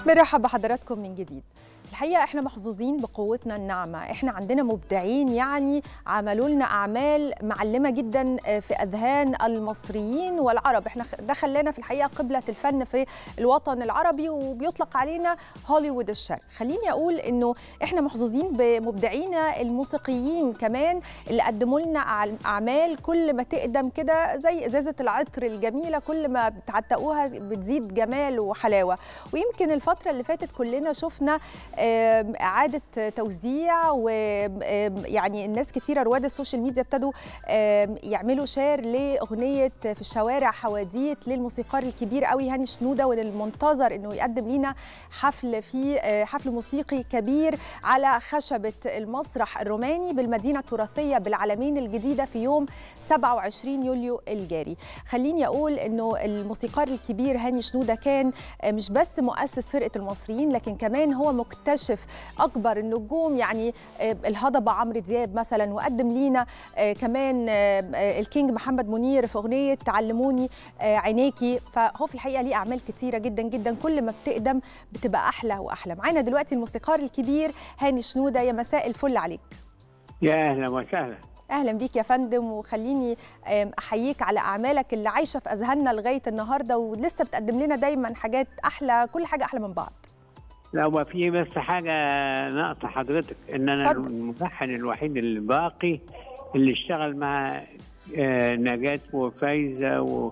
مرحبا بحضراتكم من جديد الحقيقه احنا محظوظين بقوتنا الناعمه احنا عندنا مبدعين يعني عملوا لنا اعمال معلمه جدا في اذهان المصريين والعرب احنا ده خلانا في الحقيقه قبله الفن في الوطن العربي وبيطلق علينا هوليوود الشرق خليني اقول انه احنا محظوظين بمبدعينا الموسيقيين كمان اللي قدموا لنا اعمال كل ما تقدم كده زي ازازه العطر الجميله كل ما بتعتقوها بتزيد جمال وحلاوه ويمكن الفتره اللي فاتت كلنا شفنا اعاده توزيع ويعني الناس كتيره رواد السوشيال ميديا ابتدوا يعملوا شير لاغنيه في الشوارع حواديت للموسيقار الكبير قوي هاني شنوده والمنتظر انه يقدم لنا حفل في حفل موسيقي كبير على خشبه المسرح الروماني بالمدينه التراثيه بالعلمين الجديده في يوم 27 يوليو الجاري خليني اقول انه الموسيقار الكبير هاني شنوده كان مش بس مؤسس فرقه المصريين لكن كمان هو مكتشف اكبر النجوم يعني الهضبه عمرو دياب مثلا وقدم لينا كمان الكينج محمد منير في اغنيه علموني عينيكي فهو في الحقيقه ليه اعمال كتيره جدا جدا كل ما بتقدم بتبقى احلى واحلى معانا دلوقتي الموسيقار الكبير هاني شنوده يا مساء الفل عليك يا اهلا وسهلا اهلا بيك يا فندم وخليني احييك على اعمالك اللي عايشه في اذهاننا لغايه النهارده ولسه بتقدم لنا دايما حاجات احلى كل حاجه احلى من بعض لا هو في بس حاجه ناقصه حضرتك ان انا اتفضل. الملحن الوحيد اللي باقي اللي اشتغل مع آه، نجاة وفايزه و...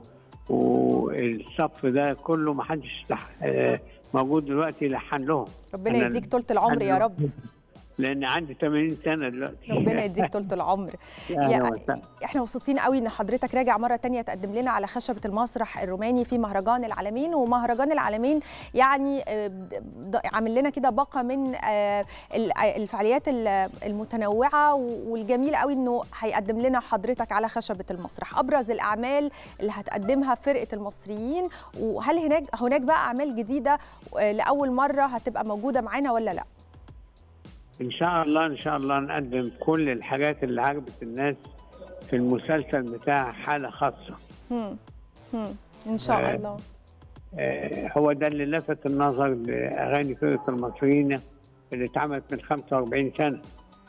والصف ده كله ما حدش لح... آه، موجود دلوقتي يلحن لهم ربنا أنا- يديك طولة العمر يا رب لان عندي 80 سنه دلوقتي ربنا يديك طولة العمر أهلا يا- وسهلا. احنا مبسوطين قوي ان حضرتك راجع مره تانية تقدم لنا على خشبه المسرح الروماني في مهرجان العالمين ومهرجان العالمين يعني آه، د- عامل لنا كده باقه من آه، ال- الفعاليات ال- المتنوعه والجميل قوي انه هيقدم لنا حضرتك على خشبه المسرح ابرز الاعمال اللي هتقدمها فرقه المصريين وهل هناك هناك بقى اعمال جديده آه، لاول مره هتبقى موجوده معانا ولا لا ان شاء الله ان شاء الله نقدم كل الحاجات اللي عجبت الناس في المسلسل بتاع حاله خاصه هم. هم. ان شاء آه، الله آه، هو ده اللي لفت النظر لاغاني فرقه المصريين اللي اتعملت من 45 سنه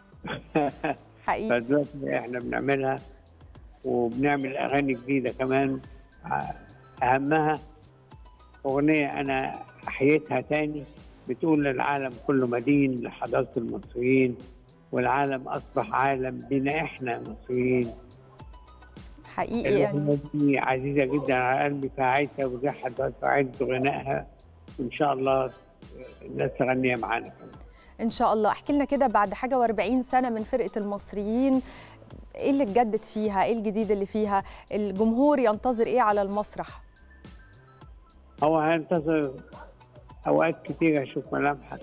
حقيقي فدلوقتي احنا بنعملها وبنعمل اغاني جديده كمان آه، اهمها اغنيه انا احييتها تاني بتقول للعالم كله مدين لحضاره المصريين والعالم اصبح عالم بنا احنا مصريين حقيقي يعني الأغنية دي عزيزه جدا على قلبي فعايزه ودي حضرتك عايز غنائها وان شاء الله الناس تغنيها معانا كمان ان شاء الله احكي لنا كده بعد حاجه و40 سنه من فرقه المصريين ايه اللي اتجدد فيها ايه الجديد اللي فيها الجمهور ينتظر ايه على المسرح هو هينتظر اوقات كتير اشوف ملامحك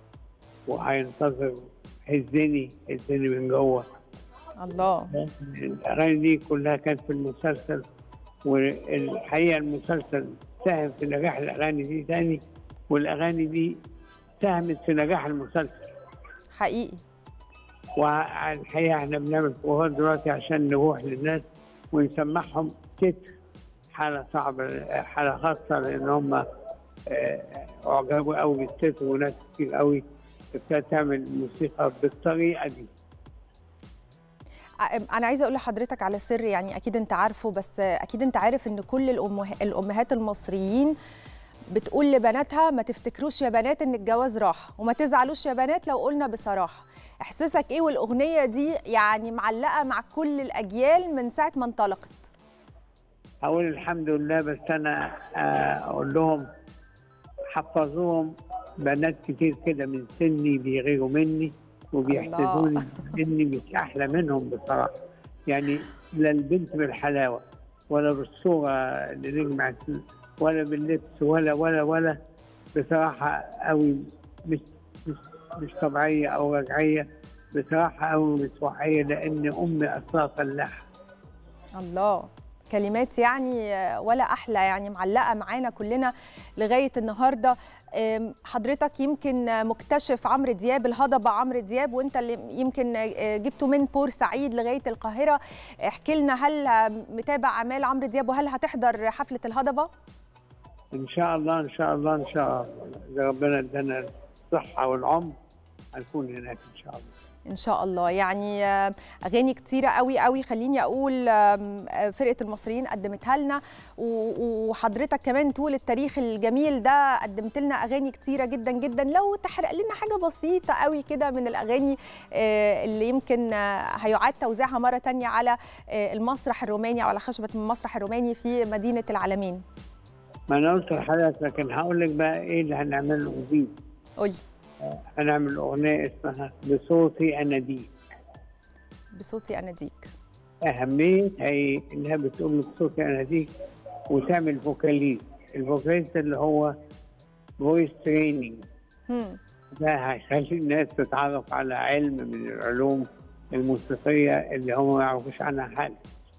وهينتظر هزني هزني من جوه الله الاغاني دي كلها كانت في المسلسل والحقيقه المسلسل ساهم في نجاح الاغاني دي تاني والاغاني دي ساهمت في نجاح المسلسل حقيقي والحقيقه احنا بنعمل فوهات دلوقتي عشان نروح للناس ونسمعهم تتر حاله صعبه حاله خاصه لان هم آه، اعجبوا قوي بالتتر وناس كتير قوي ابتدت تعمل موسيقى بالطريقه دي انا عايزه اقول لحضرتك على سر يعني اكيد انت عارفه بس اكيد انت عارف ان كل الأمه... الامهات المصريين بتقول لبناتها ما تفتكروش يا بنات ان الجواز راح وما تزعلوش يا بنات لو قلنا بصراحه احساسك ايه والاغنيه دي يعني معلقه مع كل الاجيال من ساعه ما انطلقت اقول الحمد لله بس انا آه، اقول لهم حفظوهم بنات كتير كده من سني بيغيروا مني وبيحسدوني اني مش احلى منهم بصراحه يعني لا البنت بالحلاوه ولا بالصوره اللي نجمعت ولا باللبس ولا ولا ولا بصراحه قوي مش مش مش طبيعيه او رجعيه بصراحه قوي مش واقعيه لان امي اصلها فلاحه الله كلمات يعني ولا احلى يعني معلقه معانا كلنا لغايه النهارده أم، حضرتك يمكن مكتشف عمرو دياب الهضبه عمرو دياب وانت اللي يمكن جبته من بورسعيد لغايه القاهره احكي لنا هل متابع اعمال عمرو دياب وهل هتحضر حفله الهضبه ان شاء الله ان شاء الله ان شاء الله اذا ربنا ادانا الصحه والعمر هنكون هناك ان شاء الله ان شاء الله يعني اغاني كتيره قوي قوي خليني اقول فرقه المصريين قدمتها لنا وحضرتك كمان طول التاريخ الجميل ده قدمت لنا اغاني كتيره جدا جدا لو تحرق لنا حاجه بسيطه قوي كده من الاغاني اللي يمكن هيعاد توزيعها مره تانية على المسرح الروماني او على خشبه المسرح الروماني في مدينه العالمين ما انا قلت لحضرتك لكن هقول لك بقى ايه اللي هنعمله جديد قولي هنعمل أغنية اسمها بصوتي أناديك بصوتي أناديك أهميتها هي إنها بتقول بصوتي أناديك وتعمل فوكاليز الفوكاليز اللي هو فويس تريننج ده هيخلي الناس تتعرف على علم من العلوم الموسيقية اللي هم ما يعرفوش عنها حاجة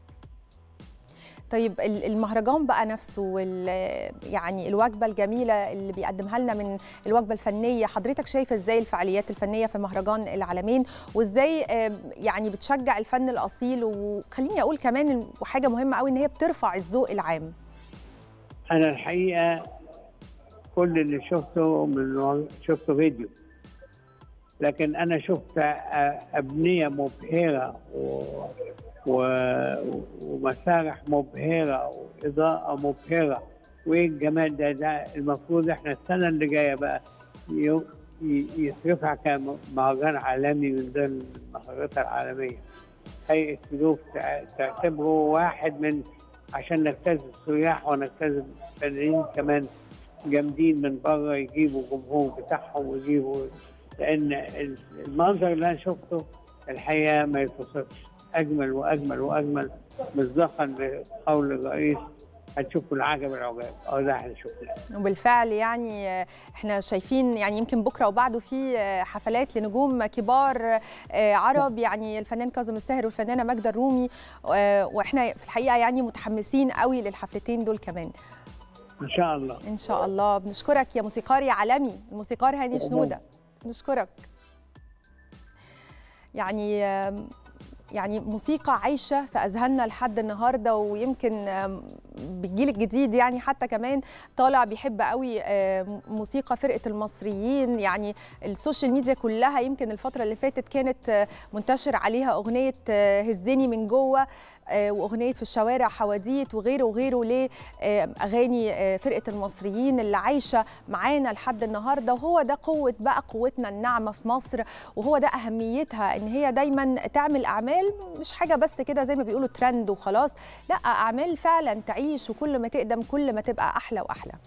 طيب المهرجان بقى نفسه وال يعني الوجبه الجميله اللي بيقدمها لنا من الوجبه الفنيه حضرتك شايفه ازاي الفعاليات الفنيه في مهرجان العالمين وازاي يعني بتشجع الفن الاصيل وخليني اقول كمان وحاجه مهمه قوي ان هي بترفع الذوق العام انا الحقيقه كل اللي شفته من شفته فيديو لكن انا شفت ابنيه مبهره و... و... ومسارح مبهره واضاءه مبهره وايه الجمال ده ده المفروض احنا السنه اللي جايه بقى ي... يصرفها كمهرجان عالمي من ضمن المهرجانات العالميه هيئه سلوك تعتبره واحد من عشان نجتذب السياح ونجتذب فنانين كمان جامدين من بره يجيبوا جمهور بتاعهم ويجيبوا لان المنظر اللي انا شفته الحقيقه ما يتوصفش اجمل واجمل واجمل مصداقا بقول الرئيس هتشوفوا العجب العجاب اه ده احنا شفناه وبالفعل يعني احنا شايفين يعني يمكن بكره وبعده في حفلات لنجوم كبار عرب يعني الفنان كاظم الساهر والفنانه ماجده الرومي واحنا في الحقيقه يعني متحمسين قوي للحفلتين دول كمان ان شاء الله ان شاء الله بنشكرك يا موسيقاري عالمي الموسيقار هاني شنوده نشكرك يعني يعني موسيقى عايشة في أذهاننا لحد النهاردة ويمكن بالجيل الجديد يعني حتى كمان طالع بيحب قوي موسيقى فرقة المصريين يعني السوشيال ميديا كلها يمكن الفترة اللي فاتت كانت منتشر عليها أغنية هزني من جوه واغنيه في الشوارع حواديت وغيره وغيره لاغاني فرقه المصريين اللي عايشه معانا لحد النهارده وهو ده قوه بقى قوتنا الناعمه في مصر وهو ده اهميتها ان هي دايما تعمل اعمال مش حاجه بس كده زي ما بيقولوا ترند وخلاص لا اعمال فعلا تعيش وكل ما تقدم كل ما تبقى احلى واحلى